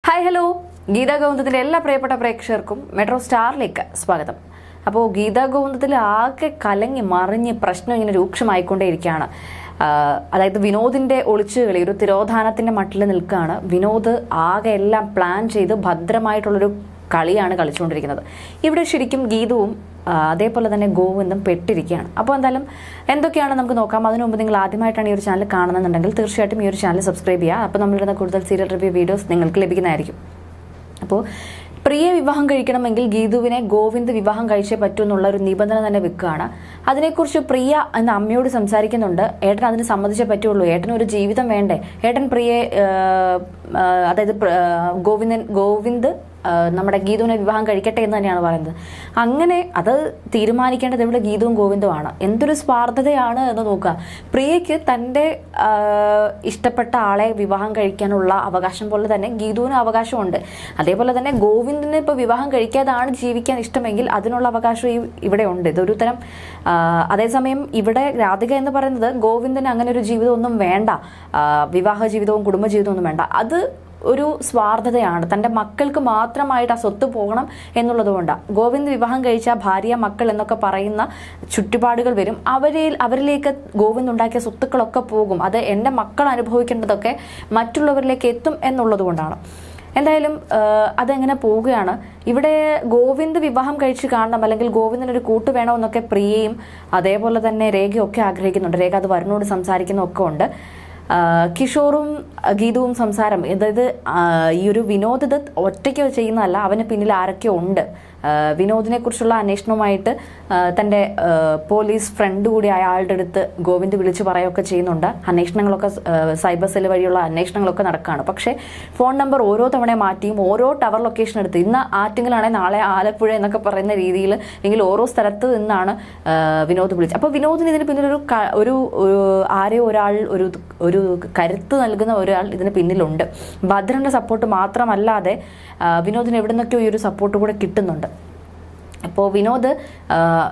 hi hello Gita ഗോവിന്ദത്തിന്റെ എല്ലാ പ്രിയപ്പെട്ട പ്രേക്ഷകർക്കും മെട്രോ സ്റ്റാറിലേക്ക് സ്വാഗതം അപ്പോൾ ഗീതാ ഗോവിന്ദത്തിൽ ആകെ കലങ്ങി മറിഞ്ഞ് പ്രശ്നം ഇങ്ങനെ രൂക്ഷമായിക്കൊണ്ടേയിരിക്കുകയാണ് ആഹ് അതായത് വിനോദിന്റെ ഒളിച്ചുകളി ഒരു തിരോധാനത്തിന്റെ മട്ടിൽ നിൽക്കുകയാണ് വിനോദ് ആകെ എല്ലാം പ്ലാൻ ചെയ്ത് ഭദ്രമായിട്ടുള്ളൊരു കളിയാണ് കളിച്ചുകൊണ്ടിരിക്കുന്നത് ഇവിടെ ശരിക്കും ഗീതവും ആ, അതേപോലെ തന്നെ ഗോവിന്ദും പെട്ടിരിക്കുകയാണ് അപ്പോൾ എന്തായാലും എന്തൊക്കെയാണ് നമുക്ക് നോക്കാം അതിനു മുമ്പ് നിങ്ങൾ ആദ്യമായിട്ടാണ് ഈ ഒരു ചാനൽ കാണുന്നുണ്ടെങ്കിൽ തീർച്ചയായിട്ടും ഈ ഒരു ചാനൽ സബ്സ്ക്രൈബ് ചെയ്യുക അപ്പോൾ നമ്മളിടുന്ന കൂടുതൽ സീരിയൽ റിവ്യൂ വീഡിയോസ് നിങ്ങൾക്ക് ലഭിക്കുന്നതായിരിക്കും അപ്പോൾ പ്രിയ വിവാഹം കഴിക്കണമെങ്കിൽ ഗീതുവിനെ ഗോവിന്ദ് വിവാഹം കഴിച്ചേ പറ്റൂ എന്നുള്ള ഒരു നിബന്ധന തന്നെ വെക്കുകയാണ് അതിനെക്കുറിച്ച് പ്രിയ എന്ന അമ്മയോട് സംസാരിക്കുന്നുണ്ട് ഏട്ടൻ അതിന് സമ്മതിച്ചേ പറ്റുള്ളൂ ഏട്ടൻ ഒരു ജീവിതം വേണ്ടേ ഏട്ടൻ പ്രിയെ ആ, ആ, അതായത് പ്ര- ആ, ഗോവിന്ദൻ ഗോവിന്ദ് ആ, നമ്മുടെ ഗീതുവിനെ വിവാഹം കഴിക്കട്ടെ എന്ന് തന്നെയാണ് പറയുന്നത് അങ്ങനെ അത് തീരുമാനിക്കേണ്ടത് ഇവിടെ ഗീതവും ഗോവിന്ദുമാണ് എന്തൊരു സ്വാർത്ഥതയാണ് എന്ന് നോക്കുക പ്രിയയ്ക്ക് തൻ്റെ ആ, ഇഷ്ടപ്പെട്ട ആളെ വിവാഹം കഴിക്കാനുള്ള അവകാശം പോലെ തന്നെ ഗീതുവിന് അവകാശമുണ്ട് അതേപോലെ തന്നെ ഗോവിന്ദിന് ഇപ്പോൾ വിവാഹം കഴിക്കാതാണ് ജീവിക്കാൻ ഇഷ്ടമെങ്കിൽ അതിനുള്ള അവകാശം ഈ- ഇവിടെ ഉണ്ട് ഇതൊരു തരം ആ, അതേസമയം ഇവിടെ രാധിക എന്ന് പറയുന്നത് ഗോവിന്ദന് അങ്ങനെ ഒരു ജീവിതം ഒന്നും വേണ്ട ആ, വിവാഹ ജീവിതവും കുടുംബ ജീവിതവും ഒന്നും വേണ്ട അത് ഒരു സ്വാർത്ഥതയാണ് തൻ്റെ മക്കൾക്ക് മാത്രമായിട്ട് ആ സ്വത്ത് പോകണം എന്നുള്ളത് കൊണ്ടാണ് ഗോവിന്ദ് വിവാഹം കഴിച്ച ഭാര്യ മക്കൾ എന്നൊക്കെ പറയുന്ന ചുറ്റുപാടുകൾ വരും അവരിൽ അവരിലേക്ക് ഗോവിന്ദ് ഉണ്ടാക്കിയ സ്വത്തുക്കളൊക്കെ പോകും അത് എൻ്റെ മക്കൾ അനുഭവിക്കേണ്ടതൊക്കെ മറ്റുള്ളവരിലേക്ക് എത്തും എന്നുള്ളത് കൊണ്ടാണ് എന്തായാലും ആ, അതെങ്ങനെ പോവുകയാണ് ഇവിടെ ഗോവിന്ദ് വിവാഹം കഴിച്ച് കാണണം അല്ലെങ്കിൽ ഗോവിന്ദിന് ഒരു കൂട്ട് വേണമെന്നൊക്കെ പ്രിയയും അതേപോലെ തന്നെ രേഖയൊക്കെ ആഗ്രഹിക്കുന്നുണ്ട് രേഖ അത് വരുണോട് സംസാരിക്കുന്നൊക്കെ ഉണ്ട് ആ, കിഷോറും ആ, ഗീതവും സംസാരം അതായത് ആ, ഈ ഒരു വിനോദ് ഇത് ഒറ്റയ്ക്ക് ചെയ്യുന്നതല്ല അവന് പിന്നിൽ ആരൊക്കെ ഉണ്ട് ആ, വിനോദിനെ കുറിച്ചുള്ള അന്വേഷണവുമായിട്ട് ആ, തൻ്റെ ആ, പോലീസ് ഫ്രണ്ട് കൂടി അയാളുടെ അടുത്ത് ഗോവിന്ദ് വിളിച്ചു പറയുകയൊക്കെ ചെയ്യുന്നുണ്ട് അന്വേഷണങ്ങളൊക്കെ ആ, സൈബർ സെൽ വഴിയുള്ള അന്വേഷണങ്ങളൊക്കെ നടക്കുകയാണ് പക്ഷേ ഫോൺ നമ്പർ ഓരോ തവണ മാറ്റിയും ഓരോ ടവർ ലൊക്കേഷൻ എടുത്ത് ഇന്ന് ആറ്റിങ്ങലാണെങ്കിൽ നാളെ ആലപ്പുഴ എന്നൊക്കെ പറയുന്ന രീതിയിൽ അല്ലെങ്കിൽ ഓരോ സ്ഥലത്ത് നിന്നാണ് ആ, വിനോദ് വിളിച്ചത് അപ്പോൾ വിനോദിന് ഇതിന് പിന്നിൽ ഒരു ക- ഒരു ഒരു ആരെയോ ഒരാൾ ഒരു ഒരു കരുത്ത് നൽകുന്ന ഒരാൾ ഇതിന് പിന്നിലുണ്ട് ഭദ്രന്റെ സപ്പോർട്ട് മാത്രമല്ലാതെ ആ, വിനോദിന് എവിടെ നിന്നൊക്കെയോ ഈ ഒരു സപ്പോർട്ട് കൂടെ കിട്ടുന്നുണ്ട് അപ്പോൾ വിനോദ് ആ,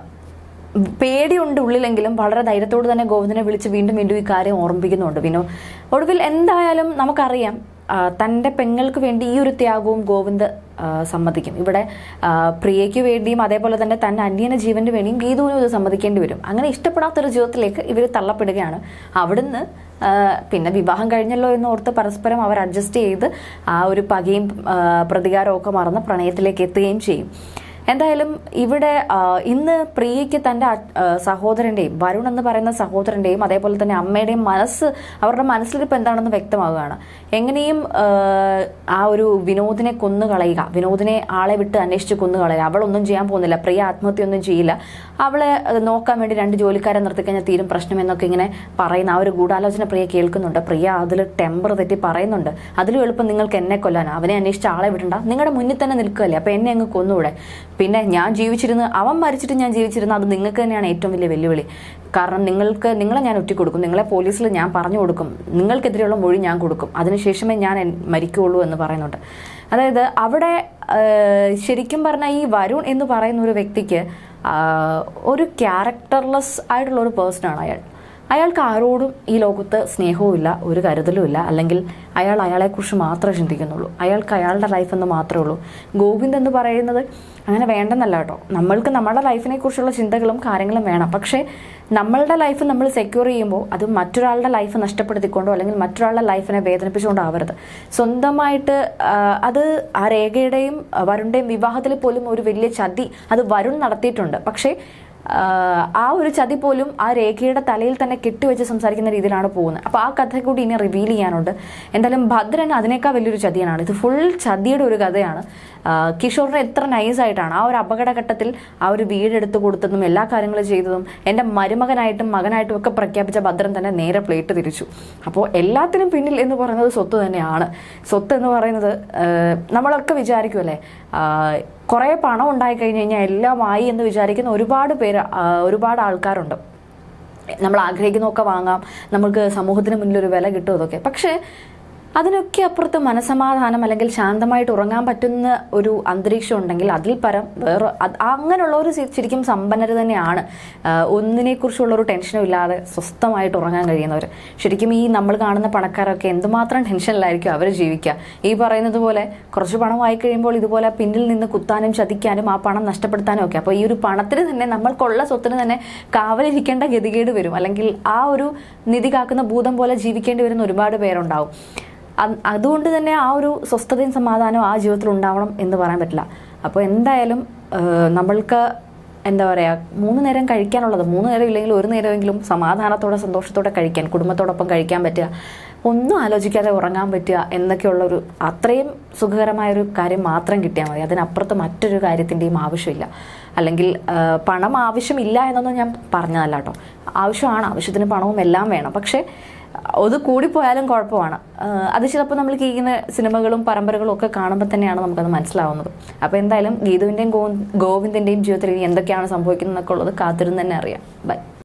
പേടിയുണ്ട് ഉള്ളിലെങ്കിലും വളരെ ധൈര്യത്തോട് തന്നെ ഗോവിന്ദനെ വിളിച്ച് വീണ്ടും വീണ്ടും ഈ കാര്യം ഓർമ്മിപ്പിക്കുന്നുണ്ട് വിനോ ഒടുവിൽ എന്തായാലും നമുക്കറിയാം ആ, തൻ്റെ പെങ്ങൾക്ക് വേണ്ടി ഈ ഒരു ത്യാഗവും ഗോവിന്ദ് ആ, സമ്മതിക്കും ഇവിടെ ആ, പ്രിയയ്ക്ക് വേണ്ടിയും അതേപോലെ തന്നെ തൻ്റെ അന്യന ജീവന് വേണ്ടിയും ഗീതുവിനും ഇത് സമ്മതിക്കേണ്ടി വരും അങ്ങനെ ഇഷ്ടപ്പെടാത്തൊരു ജീവിതത്തിലേക്ക് ഇവർ തള്ളപ്പെടുകയാണ് അവിടുന്ന് ആ, പിന്നെ വിവാഹം കഴിഞ്ഞല്ലോ എന്ന് ഓർത്ത് പരസ്പരം അവർ അഡ്ജസ്റ്റ് ചെയ്ത് ആ ഒരു പകയും ആ, പ്രതികാരവും ഒക്കെ മറന്ന് പ്രണയത്തിലേക്ക് എത്തുകയും ചെയ്യും എന്തായാലും ഇവിടെ ആ, ഇന്ന് പ്രിയയ്ക്ക് തൻ്റെ അ- ആ, സഹോദരൻ്റെയും വരുൺ എന്ന് പറയുന്ന സഹോദരൻ്റെയും അതേപോലെ തന്നെ അമ്മയുടെയും മനസ്സ് അവരുടെ മനസ്സിലിപ്പോൾ എന്താണെന്ന് വ്യക്തമാവുകയാണ് എങ്ങനെയും ആ, ആ ഒരു വിനോദിനെ കൊന്നു കളയുക വിനോദിനെ ആളെ വിട്ട് അന്വേഷിച്ച് കൊന്നു കളയുക അവളൊന്നും ചെയ്യാൻ പോകുന്നില്ല പ്രിയ ആത്മഹത്യയൊന്നും ചെയ്യില്ല അവളെ അത് നോക്കാൻ വേണ്ടി രണ്ട് ജോലിക്കാരെ നിർത്തിക്കഴിഞ്ഞാൽ തീരും പ്രശ്നം എന്നൊക്കെ ഇങ്ങനെ പറയുന്ന ആ ഒരു ഗൂഢാലോചന പ്രിയ കേൾക്കുന്നുണ്ട് പ്രിയ അതിൽ ടെമ്പർ തെറ്റി പറയുന്നുണ്ട് അതിലും എളുപ്പം നിങ്ങൾക്ക് എന്നെ കൊല്ലാനാ അവനെ അന്വേഷിച്ച് ആളെ വിടണ്ട നിങ്ങളുടെ മുന്നിൽ തന്നെ നിൽക്കുകയല്ലേ അപ്പൊ എന്നെ അങ്ങ് കൊന്നുകൂടെ പിന്നെ ഞാൻ ജീവിച്ചിരുന്ന് അവൻ മരിച്ചിട്ട് ഞാൻ ജീവിച്ചിരുന്ന അത് നിങ്ങൾക്ക് തന്നെയാണ് ഏറ്റവും വലിയ വെല്ലുവിളി കാരണം നിങ്ങൾക്ക് നിങ്ങളെ ഞാൻ ഒറ്റിക്കൊടുക്കും നിങ്ങളെ പോലീസിൽ ഞാൻ പറഞ്ഞു കൊടുക്കും നിങ്ങൾക്കെതിരെയുള്ള മൊഴി ഞാൻ കൊടുക്കും അതിനുശേഷമേ ഞാൻ എൻ- മരിക്കുകയുള്ളൂ എന്ന് പറയുന്നുണ്ട് അതായത് അവിടെ ആ, ശരിക്കും പറഞ്ഞാൽ ഈ വരുൺ എന്ന് പറയുന്ന ഒരു വ്യക്തിക്ക് ആ, ഒരു ക്യാരക്ടർലെസ് ആയിട്ടുള്ള ഒരു പേഴ്സണാണ് അയാൾ അയാൾക്ക് ആരോടും ഈ ലോകത്ത് സ്നേഹവും ഇല്ല ഒരു കരുതലും ഇല്ല അല്ലെങ്കിൽ അയാൾ അയാളെക്കുറിച്ച് മാത്രമേ ചിന്തിക്കുന്നുള്ളൂ അയാൾക്ക് അയാളുടെ ലൈഫ് എന്ന് മാത്രമേ ഉള്ളൂ ഗോവിന്ദ് എന്ന് പറയുന്നത് അങ്ങനെ വേണ്ടെന്നല്ല കേട്ടോ നമ്മൾക്ക് നമ്മുടെ ലൈഫിനെ കുറിച്ചുള്ള ചിന്തകളും കാര്യങ്ങളും വേണം പക്ഷേ നമ്മളുടെ ലൈഫ് നമ്മൾ സെക്യൂർ ചെയ്യുമ്പോൾ അത് മറ്റൊരാളുടെ ലൈഫ് നഷ്ടപ്പെടുത്തിക്കൊണ്ടോ അല്ലെങ്കിൽ മറ്റൊരാളുടെ ലൈഫിനെ വേദനിപ്പിച്ചുകൊണ്ടോ ആവരുത് സ്വന്തമായിട്ട് ആ, അത് ആ രേഖയുടെയും ആ, വരുണിൻ്റെയും വിവാഹത്തിൽ പോലും ഒരു വലിയ ചതി അത് വരുൺ നടത്തിയിട്ടുണ്ട് പക്ഷേ ആഹ് ആ ഒരു ചതി പോലും ആ രേഖയുടെ തലയിൽ തന്നെ കെട്ടിവെച്ച് സംസാരിക്കുന്ന രീതിയിലാണ് പോകുന്നത് അപ്പോൾ ആ കഥ കൂടി ഇനി റിവീൽ ചെയ്യാനുണ്ട് എന്തായാലും ഭദ്രൻ അതിനേക്കാൾ വലിയൊരു ചതിയാണ് ഇത് ഫുൾ ചതിയുടെ ഒരു കഥയാണ് ആഹ് കിഷോറിന് എത്ര നൈസായിട്ടാണ് ആ ഒരു അപകടഘട്ടത്തിൽ ആ ഒരു വീടെടുത്ത് കൊടുത്തതും എല്ലാ കാര്യങ്ങളും ചെയ്തതും എൻ്റെ മരുമകനായിട്ടും മകനായിട്ടും ഒക്കെ പ്രഖ്യാപിച്ച ഭദ്രൻ തന്നെ നേരെ പ്ലേറ്റ് തിരിച്ചു അപ്പോൾ എല്ലാത്തിനും പിന്നിൽ എന്ന് പറയുന്നത് സ്വത്ത് തന്നെയാണ് സ്വത്ത് എന്ന് പറയുന്നത് ആഹ് നമ്മളൊക്കെ വിചാരിക്കുമല്ലേ ആഹ് കുറേ പണം ഉണ്ടായി കഴിഞ്ഞ് കഴിഞ്ഞാൽ എല്ലാമായി എന്ന് വിചാരിക്കുന്ന ഒരുപാട് പേര് ആ, ഒരുപാട് ആൾക്കാരുണ്ട് നമ്മൾ ആഗ്രഹിക്കുന്നതൊക്കെ വാങ്ങാം നമുക്ക് സമൂഹത്തിന് മുന്നിൽ ഒരു വില കിട്ടും അതൊക്കെ പക്ഷേ അതിനൊക്കെ അപ്പുറത്ത് മനസമാധാനം അല്ലെങ്കിൽ ശാന്തമായിട്ട് ഉറങ്ങാൻ പറ്റുന്ന ഒരു അന്തരീക്ഷം ഉണ്ടെങ്കിൽ അതിൽ പരം വേറെ അത് അങ്ങനെയുള്ളവർ ശരിക്കും സമ്പന്നർ തന്നെയാണ് ആഹ് ഒന്നിനെക്കുറിച്ചുള്ള ഒരു ടെൻഷനും ഇല്ലാതെ സ്വസ്ഥമായിട്ട് ഉറങ്ങാൻ കഴിയുന്നവർ ശരിക്കും ഈ നമ്മൾ കാണുന്ന പണക്കാരൊക്കെ എന്തുമാത്രം ടെൻഷനിലായിരിക്കും അവർ ജീവിക്കുക ഈ പറയുന്നത് പോലെ കുറച്ച് പണം വായി കഴിയുമ്പോൾ ഇതുപോലെ പിന്നിൽ നിന്ന് കുത്താനും ചതിക്കാനും ആ പണം നഷ്ടപ്പെടുത്താനും ഒക്കെ അപ്പോൾ ഈ ഒരു പണത്തിന് തന്നെ നമ്മൾക്കുള്ള സ്വത്തിന് തന്നെ കാവലിരിക്കേണ്ട ഗതികേട് വരും അല്ലെങ്കിൽ ആ ഒരു നിധി കാക്കുന്ന ഭൂതം പോലെ ജീവിക്കേണ്ടി വരുന്ന ഒരുപാട് പേരുണ്ടാവും അത് അതുകൊണ്ട് തന്നെ ആ ഒരു സ്വസ്ഥതയും സമാധാനവും ആ ജീവിതത്തിൽ ഉണ്ടാവണം എന്ന് പറയാൻ പറ്റില്ല അപ്പോൾ എന്തായാലും ഏഹ്, നമ്മൾക്ക് എന്താ പറയുക മൂന്ന് നേരം കഴിക്കാനുള്ളത് മൂന്ന് നേരം ഇല്ലെങ്കിൽ ഒരു നേരമെങ്കിലും സമാധാനത്തോടെ സന്തോഷത്തോടെ കഴിക്കാൻ കുടുംബത്തോടൊപ്പം കഴിക്കാൻ പറ്റുക ഒന്നും ആലോചിക്കാതെ ഉറങ്ങാൻ പറ്റുക എന്നൊക്കെയുള്ളൊരു അത്രയും സുഖകരമായൊരു കാര്യം മാത്രം കിട്ടിയാൽ മതി അതിനപ്പുറത്ത് മറ്റൊരു കാര്യത്തിൻ്റെയും ആവശ്യമില്ല അല്ലെങ്കിൽ ആ, പണം ആവശ്യമില്ല എന്നൊന്നും ഞാൻ പറഞ്ഞതല്ല കേട്ടോ ആവശ്യമാണ് ആവശ്യത്തിന് പണവും എല്ലാം വേണം പക്ഷേ അത് കൂടിപ്പോയാലും കുഴപ്പമാണ് ആ, അത് ചിലപ്പോൾ നമ്മൾ ഇങ്ങനെ സിനിമകളും പരമ്പരകളും ഒക്കെ കാണുമ്പോൾ തന്നെയാണ് നമുക്കത് മനസ്സിലാവുന്നത് അപ്പോൾ എന്തായാലും ഗീതുവിൻ്റെയും ഗോ ഗോവിന്ദിൻ്റെയും ജീവിതത്തിൽ ഇനി എന്തൊക്കെയാണ് സംഭവിക്കുന്നത് എന്നൊക്കെ ഉള്ളത് കാത്തിരുന്ന് തന്നെ അറിയാം ബൈ